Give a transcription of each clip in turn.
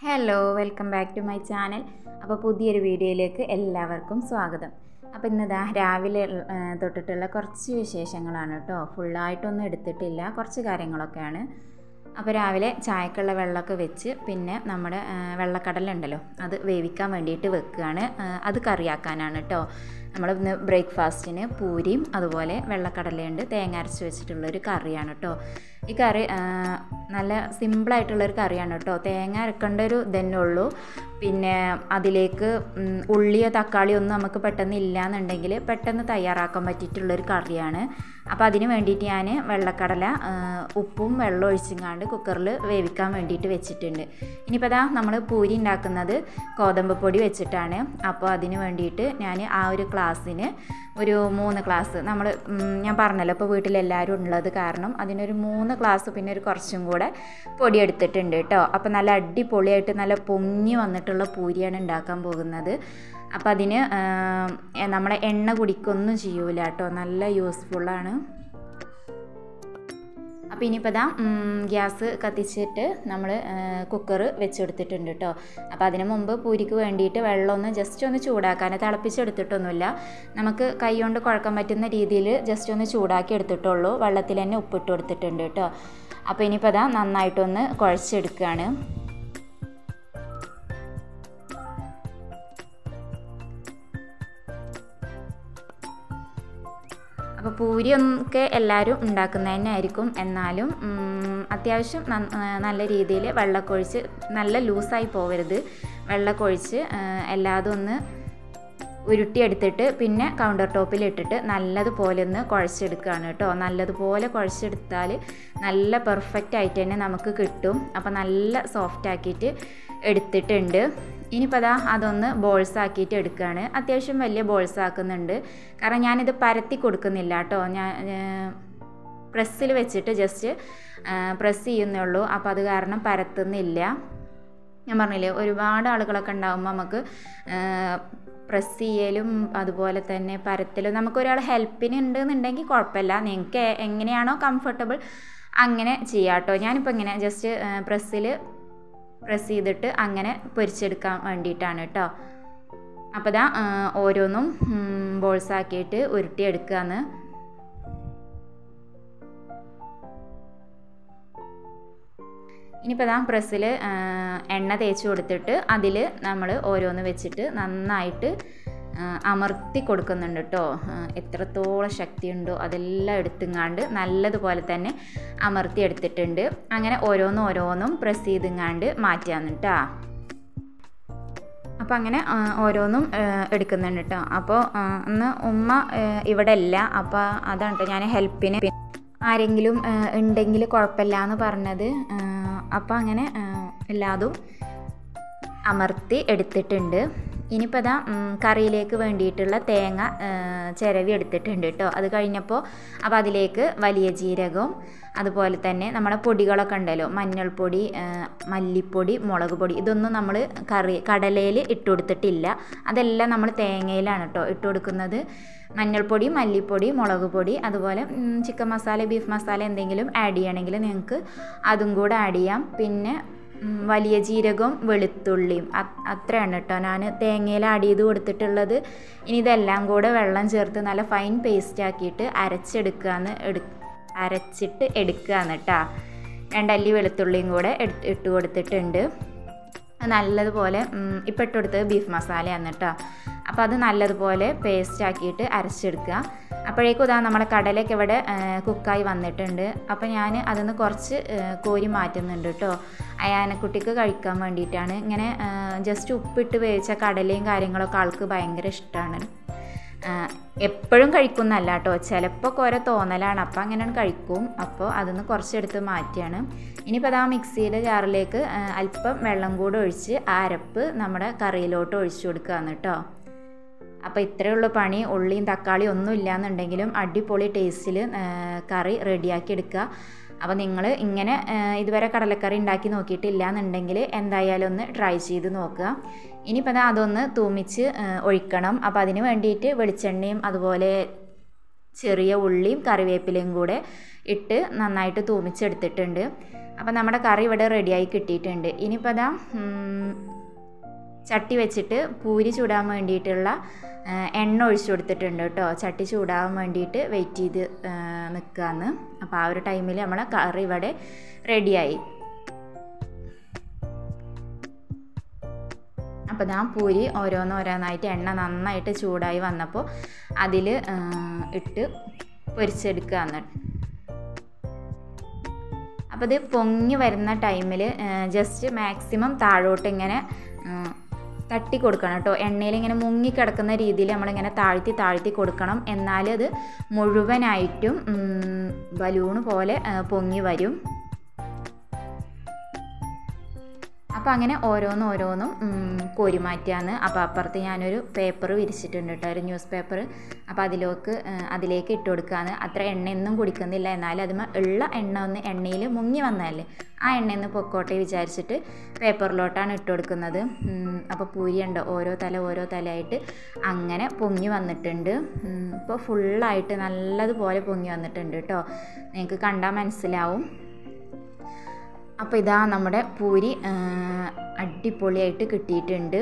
hello welcome back to my channel അപ്പോൾ പുതിയൊരു വീഡിയോയിലേക്ക് എല്ലാവർക്കും സ്വാഗതം അപ്പോൾ ഇന്നിതാ രാവിലെ ആ, തൊട്ടിട്ടുള്ള കുറച്ച് വിശേഷങ്ങളാണ് കേട്ടോ ഫുള്ളായിട്ടൊന്നും എടുത്തിട്ടില്ല കുറച്ച് കാര്യങ്ങളൊക്കെയാണ് അപ്പോൾ രാവിലെ ചായക്കുള്ള വെള്ളമൊക്കെ വെച്ച് പിന്നെ നമ്മുടെ ആ, വെള്ളക്കടല ഉണ്ടല്ലോ അത് വേവിക്കാൻ വേണ്ടിയിട്ട് വെക്കുകയാണ് ആ, അത് കറിയാക്കാനാണ് കേട്ടോ നമ്മൾ ഇന്ന് ബ്രേക്ക്ഫാസ്റ്റിന് പൂരിയും അതുപോലെ വെള്ളക്കടലയുണ്ട് തേങ്ങ അരച്ച് വെച്ചിട്ടുള്ളൊരു കറിയാണ് കേട്ടോ ഈ കറി ആ, നല്ല സിമ്പിളായിട്ടുള്ളൊരു കറിയാണ് കേട്ടോ തേങ്ങ അരക്കേണ്ട ഒരു ഇതന്നെ ഉള്ളൂ പിന്നെ അതിലേക്ക് ഉം, ഉള്ളിയോ തക്കാളിയോ ഒന്നും നമുക്ക് പെട്ടെന്ന് ഇല്ലയെന്നുണ്ടെങ്കിൽ പെട്ടെന്ന് തയ്യാറാക്കാൻ പറ്റിയിട്ടുള്ളൊരു കറിയാണ് അപ്പോൾ അതിന് വേണ്ടിയിട്ട് ഞാൻ വെള്ളക്കടല ആ, ഉപ്പും വെള്ളം ഒഴിച്ചിങ്ങാണ്ട് കുക്കറിൽ വേവിക്കാൻ വേണ്ടിയിട്ട് വെച്ചിട്ടുണ്ട് ഇനിയിപ്പോൾ അതാ നമ്മൾ പൂരി ഉണ്ടാക്കുന്നത് ഗോതമ്പ് പൊടി വെച്ചിട്ടാണ് അപ്പോൾ അതിന് വേണ്ടിയിട്ട് ഞാൻ ആ ഒരു ക്ലാസ്സിന് ഒരു മൂന്ന് ക്ലാസ് നമ്മൾ ഞാൻ പറഞ്ഞല്ലോ ഇപ്പോൾ വീട്ടിലെല്ലാവരും ഉള്ളത് കാരണം അതിനൊരു മൂന്ന് ക്ലാസ് പിന്നെ ഒരു കുറച്ചും കൂടെ പൊടി എടുത്തിട്ടുണ്ട് കേട്ടോ അപ്പോൾ നല്ല അടിപൊളിയായിട്ട് നല്ല പൊങ്ങി വന്നിട്ടുള്ള പൂരിയാണ് ഉണ്ടാക്കാൻ പോകുന്നത് അപ്പോൾ അതിന് ആ, നമ്മളെ എണ്ണ കുടിക്കൊന്നും ചെയ്യൂല കേട്ടോ നല്ല യൂസ്ഫുള്ളാണ് അപ്പോൾ ഇനിയിപ്പോൾ ഇതാ ഗ്യാസ് കത്തിച്ചിട്ട് നമ്മൾ കുക്കർ വെച്ചെടുത്തിട്ടുണ്ട് കേട്ടോ അപ്പോൾ അതിന് മുമ്പ് പൂരിക്ക് വേണ്ടിയിട്ട് വെള്ളം ഒന്ന് ജസ്റ്റ് ഒന്ന് ചൂടാക്കാൻ തിളപ്പിച്ചെടുത്തിട്ടൊന്നുമില്ല നമുക്ക് കൈ കൊണ്ട് കുഴക്കാൻ പറ്റുന്ന രീതിയിൽ ജസ്റ്റ് ഒന്ന് ചൂടാക്കി എടുത്തിട്ടുള്ളൂ വെള്ളത്തിൽ തന്നെ ഉപ്പിട്ട് കൊടുത്തിട്ടുണ്ട് കേട്ടോ അപ്പോൾ ഇനിയിപ്പോൾ ഇതാ നന്നായിട്ടൊന്ന് കുഴച്ചെടുക്കുകയാണ് അപ്പോൾ പൂരി ഒക്കെ എല്ലാവരും ഉണ്ടാക്കുന്നത് തന്നെ ആയിരിക്കും എന്നാലും ഉം, അത്യാവശ്യം നന്ന- ആ, നല്ല രീതിയിൽ വെള്ളക്കൊഴിച്ച് നല്ല ലൂസായി പോവരുത് വെള്ളക്കൊഴിച്ച് ആ, എല്ലാതും ഒന്ന് ഉരുട്ടിയെടുത്തിട്ട് പിന്നെ കൗണ്ടർ ടോപ്പിൽ ഇട്ടിട്ട് നല്ലതുപോലെ ഒന്ന് കുഴച്ചെടുക്കുകയാണ് കേട്ടോ നല്ലതുപോലെ കുഴച്ചെടുത്താൽ നല്ല പെർഫെക്റ്റ് ആയിട്ട് തന്നെ നമുക്ക് കിട്ടും അപ്പോൾ നല്ല സോഫ്റ്റ് ആക്കിയിട്ട് എടുത്തിട്ടുണ്ട് ഇനിയിപ്പോൾ അതാ അതൊന്ന് ബോൾസ് ആക്കിയിട്ട് എടുക്കുകയാണ് അത്യാവശ്യം വലിയ ബോൾസ് ആക്കുന്നുണ്ട് കാരണം ഞാനിത് പരത്തി കൊടുക്കുന്നില്ല കേട്ടോ ഞാൻ പ്രസ്സിൽ വെച്ചിട്ട് ജസ്റ്റ് പ്രസ് ചെയ്യുന്നേ ഉള്ളൂ അപ്പോൾ അത് കാരണം പരത്തുന്നില്ല ഞാൻ പറഞ്ഞില്ലേ ഒരുപാട് ആളുകളൊക്കെ ഉണ്ടാകുമ്പോൾ നമുക്ക് പ്രസ് ചെയ്യലും അതുപോലെ തന്നെ പരത്തലും നമുക്കൊരാൾ ഹെൽപ്പിന് ഉണ്ടെന്നുണ്ടെങ്കിൽ കുഴപ്പമില്ല നിങ്ങൾക്ക് എങ്ങനെയാണോ കംഫർട്ടബിൾ അങ്ങനെ ചെയ്യാം കേട്ടോ ഞാനിപ്പോൾ ഇങ്ങനെ ജസ്റ്റ് പ്രസ്സിൽ പ്രസ് ചെയ്തിട്ട് അങ്ങനെ പൊരിച്ചെടുക്കാൻ വേണ്ടിയിട്ടാണ് കേട്ടോ അപ്പോൾ ഇതാ ആ, ഓരോന്നും ബോൾസ് ആക്കിയിട്ട് ഉരുട്ടിയെടുക്കുകയെന്ന് ഇനിയിപ്പോൾ ഇതാ പ്രസ്സിൽ എണ്ണ തേച്ച് കൊടുത്തിട്ട് അതിൽ നമ്മൾ ഓരോന്ന് വെച്ചിട്ട് നന്നായിട്ട് ആ, അമർത്തി കൊടുക്കുന്നുണ്ട് കേട്ടോ ആ, എത്രത്തോളം ശക്തിയുണ്ടോ അതെല്ലാം എടുത്തുങ്ങാണ്ട് നല്ലതുപോലെ തന്നെ അമർത്തി എടുത്തിട്ടുണ്ട് അങ്ങനെ ഓരോന്നും ഓരോന്നും പ്രസ് ചെയ്തുങ്ങാണ്ട് മാറ്റിയാന്ന് കേട്ടോ അപ്പോൾ അങ്ങനെ ആ, ഓരോന്നും ആ, എടുക്കുന്നുണ്ട് കേട്ടോ അപ്പോൾ ആ, അന്ന് ഉമ്മ ആ, ഇവിടെ ഇല്ല അപ്പോൾ അതാണ് കേട്ടോ ഞാൻ ഹെൽപ്പിന് ആരെങ്കിലും ആ, ഉണ്ടെങ്കിൽ കുഴപ്പമില്ല എന്ന് പറഞ്ഞത് ആ, അപ്പോൾ അങ്ങനെ ആ, എല്ലാതും അമർത്തി എടുത്തിട്ടുണ്ട് ഇനിയിപ്പോൾ അതാ ഉം, കറിയിലേക്ക് വേണ്ടിയിട്ടുള്ള തേങ്ങ ആ, ചിരവി എടുത്തിട്ടുണ്ട് കേട്ടോ അത് കഴിഞ്ഞപ്പോൾ അപ്പോൾ അതിലേക്ക് വലിയ ജീരകവും അതുപോലെ തന്നെ നമ്മുടെ പൊടികളൊക്കെ ഉണ്ടല്ലോ മഞ്ഞൾപ്പൊടി ആ, മല്ലിപ്പൊടി മുളക് പൊടി ഇതൊന്നും നമ്മൾ കറി കടലയിൽ ഇട്ട് കൊടുത്തിട്ടില്ല അതെല്ലാം നമ്മൾ തേങ്ങയിലാണ് കേട്ടോ ഇട്ട് കൊടുക്കുന്നത് മഞ്ഞൾപ്പൊടി മല്ലിപ്പൊടി മുളക് പൊടി അതുപോലെ ഉം, ചിക്കൻ മസാല ബീഫ് മസാല എന്തെങ്കിലും ആഡ് ചെയ്യണമെങ്കിൽ നിങ്ങൾക്ക് അതും കൂടെ ആഡ് ചെയ്യാം പിന്നെ ഉം, വലിയ ജീരകവും വെളുത്തുള്ളിയും അത്- അത്രയാണ് കേട്ടോ ഞാൻ തേങ്ങയിൽ ആഡ് ചെയ്ത് കൊടുത്തിട്ടുള്ളത് ഇനി ഇതെല്ലാം കൂടെ വെള്ളം ചേർത്ത് നല്ല ഫൈൻ പേസ്റ്റ് ആക്കിയിട്ട് അരച്ചെടുക്കുകയെന്ന് എടു അരച്ചിട്ട് എടുക്കുകയെന്ന് കേട്ടോ രണ്ടല്ലി വെളുത്തുള്ളിയും കൂടെ എടുത്ത് ഇട്ട് കൊടുത്തിട്ടുണ്ട് അത് നല്ലതുപോലെ ഉം, ഇപ്പം ഇട്ട് കൊടുത്തത് ബീഫ് മസാലയാണ് കേട്ടോ അപ്പോൾ അത് നല്ലതുപോലെ പേസ്റ്റ് ആക്കിയിട്ട് അരച്ചെടുക്കുക അപ്പോഴേക്കും ഇതാ നമ്മുടെ കടലയൊക്കെ ഇവിടെ ആ, കുക്കായി വന്നിട്ടുണ്ട് അപ്പോൾ ഞാൻ അതിന്ന് കുറച്ച് ആ, കോരി മാറ്റുന്നുണ്ട് കേട്ടോ അയാനക്കുട്ടിക്ക് കഴിക്കാൻ വേണ്ടിയിട്ടാണ് ഇങ്ങനെ ജസ്റ്റ് ഉപ്പിട്ട് വേവിച്ച കടലയും കാര്യങ്ങളൊക്കെ ആൾക്ക് ഭയങ്കര ഇഷ്ടമാണ് എപ്പോഴും കഴിക്കുന്നല്ല കേട്ടോ ചിലപ്പോൾ കുറെ തോന്നലാണ് അപ്പോൾ അങ്ങനെയാണ് കഴിക്കും അപ്പോൾ അതിന്ന് കുറച്ചെടുത്ത് മാറ്റിയാണ് ഇനിയിപ്പോൾ അത് ആ മിക്സിയുടെ ജാറിലേക്ക് ആ, അല്പം വെള്ളം കൂടെ ഒഴിച്ച് ആ അരപ്പ് നമ്മുടെ കറിയിലോട്ട് ഒഴിച്ചു കൊടുക്കുകയാണ് കേട്ടോ അപ്പോൾ ഇത്രയേ ഉള്ളൂ പണി ഉള്ളിയും തക്കാളിയും ഒന്നും ഇല്ലയെന്നുണ്ടെങ്കിലും അടിപൊളി ടേസ്റ്റിൽ കറി റെഡിയാക്കി എടുക്കുക അപ്പോൾ നിങ്ങൾ ഇങ്ങനെ ആ, ഇതുവരെ കടലക്കറി ഉണ്ടാക്കി നോക്കിയിട്ടില്ല എന്നുണ്ടെങ്കിൽ എന്തായാലും ഒന്ന് ട്രൈ ചെയ്ത് നോക്കുക ഇനിയിപ്പോൾ ദാ അതൊന്ന് തൂമിച്ച് ആ, ഒഴിക്കണം അപ്പോൾ അതിന് വേണ്ടിയിട്ട് വെളിച്ചെണ്ണയും അതുപോലെ ചെറിയ ഉള്ളിയും കറിവേപ്പിലയും കൂടെ ഇട്ട് നന്നായിട്ട് തൂമിച്ചെടുത്തിട്ടുണ്ട് അപ്പോൾ നമ്മുടെ കറി ഇവിടെ റെഡിയായി കിട്ടിയിട്ടുണ്ട് ഇനിയിപ്പോൾ അതാ ഉം, ചട്ടി വെച്ചിട്ട് പൂരി ചൂടാൻ വേണ്ടിയിട്ടുള്ള ആ, എണ്ണ ഒഴിച്ചു കൊടുത്തിട്ടുണ്ട് കേട്ടോ ചട്ടി ചൂടാകാൻ വേണ്ടിയിട്ട് വെയിറ്റ് ചെയ്ത് നിൽക്കുകയെന്ന് അപ്പോൾ ആ ഒരു ടൈമിൽ നമ്മളെ കറി ഇവിടെ റെഡിയായി അപ്പോൾ ഞാൻ പൂരി ഓരോന്നോരോന്നായിട്ട് എണ്ണ നന്നായിട്ട് ചൂടായി വന്നപ്പോൾ അതിൽ ഇട്ട് പൊരിച്ചെടുക്കുകയെന്ന് അപ്പോൾ ഇത് പൊങ്ങി വരുന്ന ടൈമിൽ ജസ്റ്റ് മാക്സിമം താഴോട്ട് ഇങ്ങനെ ആ, തട്ടി കൊടുക്കണം കേട്ടോ എണ്ണയിൽ ഇങ്ങനെ മുങ്ങിക്കിടക്കുന്ന രീതിയിൽ നമ്മളിങ്ങനെ താഴ്ത്തി താഴ്ത്തി കൊടുക്കണം എന്നാലേ അത് മുഴുവനായിട്ടും ബലൂണ് പോലെ ആ, പൊങ്ങി വരും അപ്പോൾ അങ്ങനെ ഓരോന്നും ഓരോന്നും ഉം, കോരി മാറ്റിയാന്ന് അപ്പോൾ അപ്പുറത്ത് ഞാനൊരു പേപ്പർ വിരിച്ചിട്ടുണ്ട് കേട്ടോ ഒരു ന്യൂസ് പേപ്പർ അപ്പോൾ അതിലേക്ക് ആ, അതിലേക്ക് ഇട്ട് കൊടുക്കാന്ന് അത്ര എണ്ണയൊന്നും കുടിക്കുന്നില്ല എന്നാലും അതിമ ഉള്ള എണ്ണ ഒന്ന് എണ്ണയിൽ മുങ്ങി വന്നതല്ലേ ആ എണ്ണയൊന്ന് പൊക്കോട്ടെ വിചാരിച്ചിട്ട് പേപ്പറിലോട്ടാണ് ഇട്ട് കൊടുക്കുന്നത് ഉം, അപ്പോൾ പൂരി ഉണ്ട് ഓരോ തല ഓരോ തലയായിട്ട് അങ്ങനെ പൊങ്ങി വന്നിട്ടുണ്ട് ഉം, ഇപ്പോൾ ഫുള്ളായിട്ട് നല്ലതുപോലെ പൊങ്ങി വന്നിട്ടുണ്ട് കേട്ടോ നിങ്ങൾക്ക് കണ്ടാൽ മനസ്സിലാവും അപ്പോൾ ഇതാ നമ്മുടെ പൂരി ആ, അടിപൊളിയായിട്ട് കിട്ടിയിട്ടുണ്ട്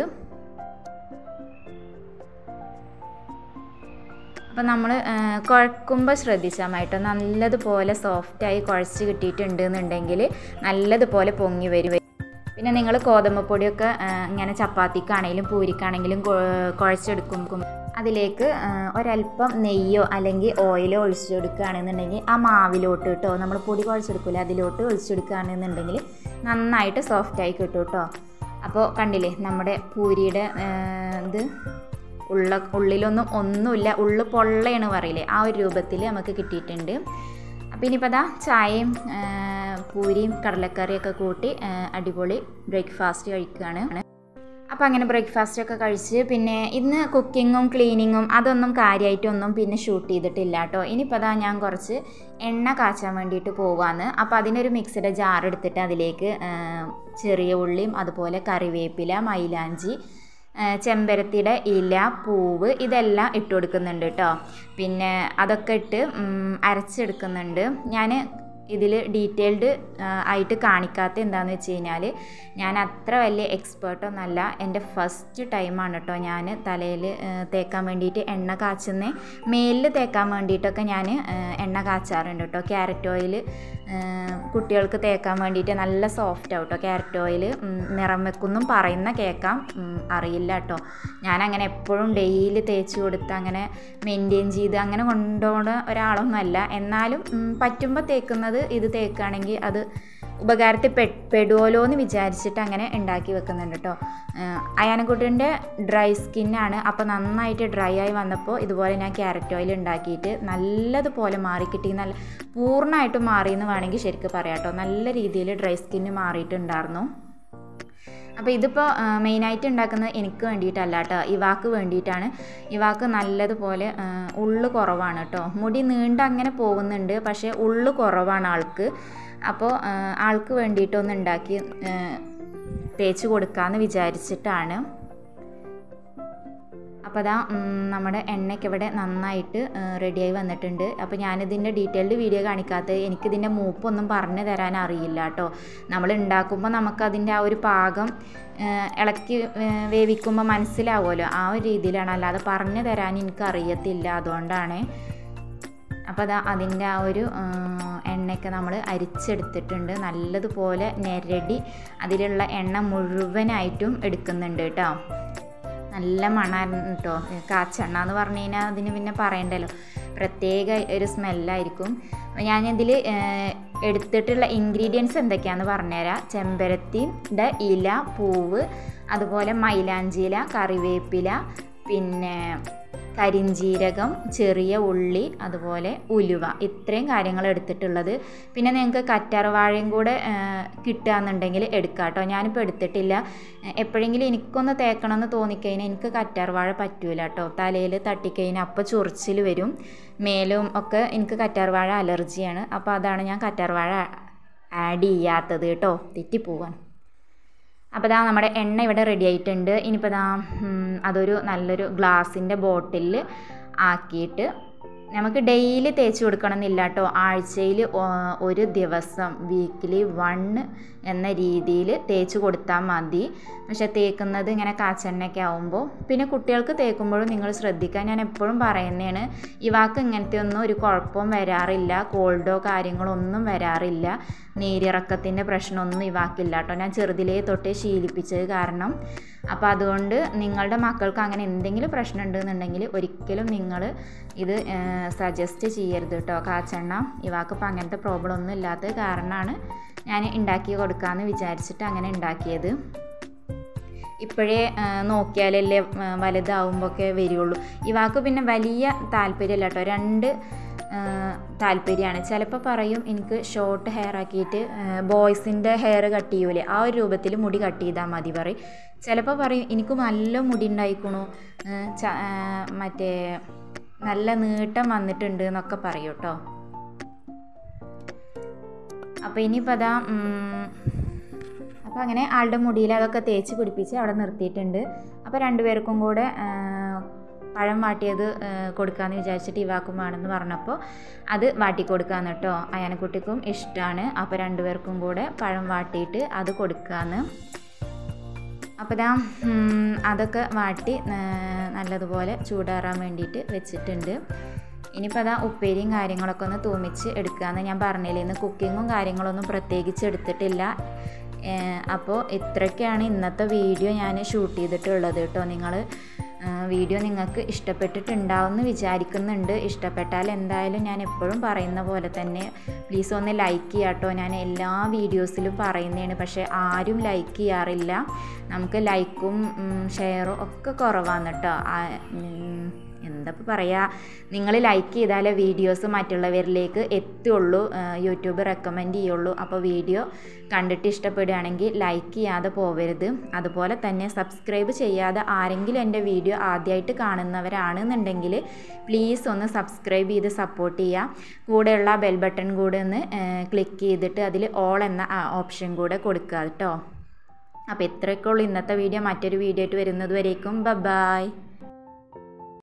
അപ്പോൾ നമ്മൾ കുഴക്കുമ്പോൾ ശ്രദ്ധിച്ചാൽ മതി കേട്ടോ നല്ലതുപോലെ സോഫ്റ്റായി കുഴച്ച് കിട്ടിയിട്ടുണ്ട് എന്നുണ്ടെങ്കിൽ നല്ലതുപോലെ പൊങ്ങി വരും പിന്നെ നിങ്ങൾ ഗോതമ്പ് പൊടിയൊക്കെ ആ, ഇങ്ങനെ ചപ്പാത്തിക്കാണെങ്കിലും പൂരിക്കാണെങ്കിലും കൊ- കുഴച്ചെടുക്കും അതിലേക്ക് ആ, ഒരല്പം നെയ്യോ അല്ലെങ്കിൽ ഓയിലോ ഒഴിച്ചു കൊടുക്കുകയാണെന്നുണ്ടെങ്കിൽ ആ മാവിലോട്ട് കേട്ടോ നമ്മൾ പൊടി കുഴച്ചെടുക്കില്ല അതിലോട്ട് ഒഴിച്ചു കൊടുക്കുകയാണെന്നുണ്ടെങ്കിൽ നന്നായിട്ട് സോഫ്റ്റായി കിട്ടും കേട്ടോ അപ്പോൾ കണ്ടില്ലേ നമ്മുടെ പൂരിയുടെ ആ, ഇത് ഉള്ള ഉള്ളിലൊന്നും ഒന്നുമില്ല ഉള്ളു പൊള്ളയാണ് പറയില്ലേ ആ ഒരു രൂപത്തിൽ നമുക്ക് കിട്ടിയിട്ടുണ്ട് അപ്പോൾ ഇനിയിപ്പോൾ അതാ ചായയും ആ, പൂരിയും കടലക്കറിയൊക്കെ കൂട്ടി ആ, അടിപൊളി ബ്രേക്ക്ഫാസ്റ്റ് കഴിക്കുകയാണ് അപ്പോൾ അങ്ങനെ ബ്രേക്ക്ഫാസ്റ്റ് ഒക്കെ കഴിച്ച് പിന്നെ ഇന്ന് കുക്കിങ്ങും ക്ലീനിങ്ങും അതൊന്നും കാര്യമായിട്ടൊന്നും പിന്നെ ഷൂട്ട് ചെയ്തിട്ടില്ല കേട്ടോ ഇനിയിപ്പോൾ അതാ ഞാൻ കുറച്ച് എണ്ണ കാച്ചാൻ വേണ്ടിയിട്ട് പോവാന്ന് അപ്പോൾ അതിനൊരു മിക്സിയുടെ ജാർ എടുത്തിട്ട് അതിലേക്ക് ആ, ചെറിയ ഉള്ളിയും അതുപോലെ കറിവേപ്പില മൈലാഞ്ചി ആ, ചെമ്പരത്തിയുടെ ഇല പൂവ് ഇതെല്ലാം ഇട്ട് കൊടുക്കുന്നുണ്ട് കേട്ടോ പിന്നെ അതൊക്കെ ഇട്ട് ഉം, അരച്ചെടുക്കുന്നുണ്ട് ഞാൻ ഇതിൽ ഡീറ്റെയിൽഡ് ആയിട്ട് കാണിക്കാത്ത എന്താണെന്ന് വെച്ച് കഴിഞ്ഞാൽ ഞാൻ അത്ര വലിയ എക്സ്പേർട്ടൊന്നല്ല എൻ്റെ ഫസ്റ്റ് ടൈമാണ് കേട്ടോ ഞാൻ തലയിൽ തേക്കാൻ വേണ്ടിയിട്ട് എണ്ണ കാച്ചുന്ന മേലിൽ തേക്കാൻ വേണ്ടിയിട്ടൊക്കെ ഞാൻ എണ്ണ കാച്ചാറുണ്ട് കേട്ടോ ക്യാരറ്റ് ഓയിൽ കുട്ടികൾക്ക് തേക്കാൻ വേണ്ടിയിട്ട് നല്ല സോഫ്റ്റ് ആവും കേട്ടോ ക്യാരറ്റ് ഓയിൽ നിറം വെക്കുന്നും പറയുന്ന കേൾക്കാം ഉം, അറിയില്ല കേട്ടോ ഞാനങ്ങനെ എപ്പോഴും ഡെയിലി തേച്ച് കൊടുത്ത് അങ്ങനെ മെയിൻറ്റെയിൻ ചെയ്ത് അങ്ങനെ കൊണ്ടുപോകുന്ന ഒരാളൊന്നുമല്ല എന്നാലും ഉം, പറ്റുമ്പോൾ തേക്കുന്നത് ഇത് തേക്കുകയാണെങ്കിൽ അത് ഉപകാരത്തിൽ പെ പെടുമല്ലോ എന്ന് വിചാരിച്ചിട്ട് അങ്ങനെ ഉണ്ടാക്കി വെക്കുന്നുണ്ട് കേട്ടോ അയാനക്കുട്ടിൻ്റെ ഡ്രൈ സ്കിന്നാണ് അപ്പോൾ നന്നായിട്ട് ഡ്രൈ ആയി വന്നപ്പോൾ ഇതുപോലെ ഞാൻ ക്യാരറ്റ് ഓയിൽ ഉണ്ടാക്കിയിട്ട് നല്ലതുപോലെ മാറി കിട്ടി നല്ല പൂർണ്ണമായിട്ടും മാറി എന്ന് വേണമെങ്കിൽ ശരിക്കും പറയാം കേട്ടോ നല്ല രീതിയിൽ ഡ്രൈ സ്കിന്ന് മാറിയിട്ടുണ്ടായിരുന്നു അപ്പോൾ ഇതിപ്പോൾ മെയിനായിട്ട് ഉണ്ടാക്കുന്നത് എനിക്ക് വേണ്ടിയിട്ടല്ല കേട്ടോ ഇവാക്ക് വേണ്ടിയിട്ടാണ് ഇവാക്ക് നല്ലതുപോലെ ആ, ഉള്ളു കുറവാണ് കേട്ടോ മുടി നീണ്ട അങ്ങനെ പോകുന്നുണ്ട് പക്ഷേ ഉള്ളു കുറവാണ് ആൾക്ക് അപ്പോൾ ആ, ആൾക്ക് വേണ്ടിയിട്ടൊന്ന് ഉണ്ടാക്കി ആ, തേച്ച് കൊടുക്കാമെന്ന് വിചാരിച്ചിട്ടാണ് അപ്പോൾ അതാ ഉം, നമ്മുടെ എണ്ണയ്ക്ക് ഇവിടെ നന്നായിട്ട് റെഡിയായി വന്നിട്ടുണ്ട് അപ്പോൾ ഞാനിതിൻ്റെ ഡീറ്റെയിൽഡ് വീഡിയോ കാണിക്കാത്തത് എനിക്കിതിൻ്റെ മൂപ്പൊന്നും പറഞ്ഞു തരാൻ അറിയില്ല കേട്ടോ നമ്മൾ ഉണ്ടാക്കുമ്പോൾ നമുക്കതിൻ്റെ ആ ഒരു പാകം ആ, ഇളക്കി ആ, വേവിക്കുമ്പോൾ മനസ്സിലാവുമല്ലോ ആ ഒരു രീതിയിലാണ് അല്ലാതെ പറഞ്ഞു തരാൻ എനിക്ക് അറിയത്തില്ല അതുകൊണ്ടാണ് അപ്പോൾ അതാ അതിൻ്റെ ആ ഒരു ആ, എണ്ണയൊക്കെ നമ്മൾ അരിച്ചെടുത്തിട്ടുണ്ട് നല്ലതുപോലെ ഞെരടി അതിലുള്ള എണ്ണ മുഴുവനായിട്ടും എടുക്കുന്നുണ്ട് കേട്ടോ നല്ല മണമായിരുന്നു കേട്ടോ കാച്ചെണ്ണ എന്ന് പറഞ്ഞു കഴിഞ്ഞാൽ അതിന് പിന്നെ പറയണ്ടല്ലോ പ്രത്യേക ഒരു സ്മെല്ലായിരിക്കും ഞാനിതിൽ എടുത്തിട്ടുള്ള ഇൻഗ്രീഡിയൻസ് എന്തൊക്കെയാണെന്ന് പറഞ്ഞുതരാം ചെമ്പരത്തിൻ്റെ ഇല പൂവ് അതുപോലെ മൈലാഞ്ചി ഇല കറിവേപ്പില പിന്നെ കരിഞ്ജീരകം ചെറിയ ഉള്ളി അതുപോലെ ഉലുവ ഇത്രയും കാര്യങ്ങൾ എടുത്തിട്ടുള്ളത് പിന്നെ നിങ്ങൾക്ക് കറ്റാർവാഴയും കൂടെ ആ, കിട്ടുകയെന്നുണ്ടെങ്കിൽ എടുക്കാം കേട്ടോ ഞാനിപ്പോൾ എടുത്തിട്ടില്ല എപ്പോഴെങ്കിലും എനിക്കൊന്ന് തേക്കണമെന്ന് തോന്നിക്കഴിഞ്ഞാൽ എനിക്ക് കറ്റാർവാഴ പറ്റൂല കേട്ടോ തലയിൽ തട്ടിക്കഴിഞ്ഞാൽ അപ്പോൾ ചൊറിച്ചിൽ വരും മേലും ഒക്കെ എനിക്ക് കറ്റാർവാഴ അലർജിയാണ് അപ്പോൾ അതാണ് ഞാൻ കറ്റാർവാഴ ആഡ് ചെയ്യാത്തത് കേട്ടോ തെറ്റിപ്പോവാണ് അപ്പോൾ ദാ നമ്മുടെ എണ്ണ ഇവിടെ റെഡി ആയിട്ടുണ്ട് ഇനിയിപ്പോൾ ദാ ഉം, അതൊരു നല്ലൊരു ഗ്ലാസിൻ്റെ ബോട്ടിലിൽ ആക്കിയിട്ട് നമുക്ക് ഡെയിലി തേച്ച് കൊടുക്കണം എന്നില്ല കേട്ടോ ആഴ്ചയിൽ ഒരു ദിവസം വീക്കിലി വണ്ണ് എന്ന രീതിയിൽ തേച്ച് കൊടുത്താൽ മതി പക്ഷെ തേക്കുന്നത് ഇങ്ങനെ കാച്ചെണ്ണയൊക്കെ ആവുമ്പോൾ പിന്നെ കുട്ടികൾക്ക് തേക്കുമ്പോഴും നിങ്ങൾ ശ്രദ്ധിക്കുക ഞാൻ എപ്പോഴും പറയുന്നതാണ് ഇവാക്ക് ഇങ്ങനത്തെ ഒന്നും ഒരു കുഴപ്പവും വരാറില്ല കോൾഡോ കാര്യങ്ങളോ ഒന്നും വരാറില്ല നീരിറക്കത്തിൻ്റെ പ്രശ്നമൊന്നും ഇവാക്കില്ല കേട്ടോ ഞാൻ ചെറുതിലേ തൊട്ടേ ശീലിപ്പിച്ചത് കാരണം അപ്പോൾ അതുകൊണ്ട് നിങ്ങളുടെ മക്കൾക്ക് അങ്ങനെ എന്തെങ്കിലും പ്രശ്നം ഉണ്ടെന്നുണ്ടെങ്കിൽ ഒരിക്കലും നിങ്ങൾ ഇത് സജസ്റ്റ് ചെയ്യരുത് കേട്ടോ കാച്ചെണ്ണ ഇവാക്കിപ്പോൾ അങ്ങനത്തെ പ്രോബ്ലം ഒന്നും ഇല്ലാത്തത് കാരണമാണ് ഞാൻ ഉണ്ടാക്കി കൊടുക്കാമെന്ന് വിചാരിച്ചിട്ട് അങ്ങനെ ഉണ്ടാക്കിയത് ഇപ്പോഴേ നോക്കിയാലല്ലേ വലുതാവുമ്പോഴൊക്കെ വരികയുള്ളൂ ഇവാക്ക് പിന്നെ വലിയ താല്പര്യമില്ല കേട്ടോ രണ്ട് താല്പര്യമാണ് ചിലപ്പോൾ പറയും എനിക്ക് ഷോർട്ട് ഹെയർ ആക്കിയിട്ട് ബോയ്സിൻ്റെ ഹെയർ കട്ട് ചെയ്യൂലേ ആ ഒരു രൂപത്തിൽ മുടി കട്ട് ചെയ്താൽ മതി പറയും ചിലപ്പോൾ പറയും എനിക്ക് നല്ല മുടി ഉണ്ടായിക്കണു മറ്റേ നല്ല നീട്ടം വന്നിട്ടുണ്ട് എന്നൊക്കെ പറയും കേട്ടോ അപ്പോൾ ഇനിയിപ്പോൾ അതാ അപ്പോൾ അങ്ങനെ ആളുടെ മുടിയിൽ അതൊക്കെ തേച്ച് പിടിപ്പിച്ച് അവിടെ നിർത്തിയിട്ടുണ്ട് അപ്പോൾ രണ്ടുപേർക്കും കൂടെ പഴം വാട്ടിയത് കൊടുക്കാമെന്ന് വിചാരിച്ചിട്ട് ഇവാക്കും വേണമെന്ന് പറഞ്ഞപ്പോൾ അത് വാട്ടി കൊടുക്കാമെന്ന് കേട്ടോ അയാനക്കുട്ടിക്കും ഇഷ്ടമാണ് അപ്പോൾ രണ്ടുപേർക്കും കൂടെ പഴം വാട്ടിയിട്ട് അത് കൊടുക്കാമെന്ന് അപ്പോൾ ഇതാ അതൊക്കെ വാട്ടി നല്ലതുപോലെ ചൂടാറാൻ വേണ്ടിയിട്ട് വെച്ചിട്ടുണ്ട് ഇനിയിപ്പോൾ അതാ ഉപ്പേരിയും കാര്യങ്ങളൊക്കെ ഒന്ന് തൂമിച്ച് എടുക്കാമെന്ന് ഞാൻ പറഞ്ഞില്ലേ ഇന്ന് കുക്കിങ്ങും കാര്യങ്ങളൊന്നും പ്രത്യേകിച്ച് എടുത്തിട്ടില്ല അപ്പോൾ ഇത്രയൊക്കെയാണ് ഇന്നത്തെ വീഡിയോ ഞാൻ ഷൂട്ട് ചെയ്തിട്ടുള്ളത് കേട്ടോ നിങ്ങൾ വീഡിയോ നിങ്ങൾക്ക് ഇഷ്ടപ്പെട്ടിട്ടുണ്ടാവുമെന്ന് വിചാരിക്കുന്നുണ്ട് ഇഷ്ടപ്പെട്ടാൽ എന്തായാലും ഞാൻ എപ്പോഴും പറയുന്ന പോലെ തന്നെ പ്ലീസ് ഒന്ന് ലൈക്ക് ചെയ്യുക കേട്ടോ ഞാൻ എല്ലാ വീഡിയോസിലും പറയുന്നതാണ് പക്ഷേ ആരും ലൈക്ക് ചെയ്യാറില്ല നമുക്ക് ലൈക്കും ഷെയറും ഒക്കെ കുറവാണ് കേട്ടോ എന്താ പറയുക നിങ്ങൾ ലൈക്ക് ചെയ്താലേ വീഡിയോസ് മറ്റുള്ളവരിലേക്ക് എത്തുള്ളൂ യൂട്യൂബ് റെക്കമെൻഡ് ചെയ്യുള്ളൂ അപ്പോൾ വീഡിയോ കണ്ടിട്ട് ഇഷ്ടപ്പെടുകയാണെങ്കിൽ ലൈക്ക് ചെയ്യാതെ പോവരുത് അതുപോലെ തന്നെ സബ്സ്ക്രൈബ് ചെയ്യാതെ ആരെങ്കിലും എൻ്റെ വീഡിയോ ആദ്യമായിട്ട് കാണുന്നവരാണെന്നുണ്ടെങ്കിൽ പ്ലീസ് ഒന്ന് സബ്സ്ക്രൈബ് ചെയ്ത് സപ്പോർട്ട് ചെയ്യുക കൂടെയുള്ള ബെൽ ബട്ടൺ കൂടെ ഒന്ന് ക്ലിക്ക് ചെയ്തിട്ട് അതിൽ ഓൾ എന്ന ഓപ്ഷൻ കൂടെ കൊടുക്കുക കേട്ടോ അപ്പോൾ ഇത്രയൊക്കെ ഉള്ളൂ ഇന്നത്തെ വീഡിയോ മറ്റൊരു വീഡിയോ ആയിട്ട് വരുന്നത് വരേക്കും ബ ബായ്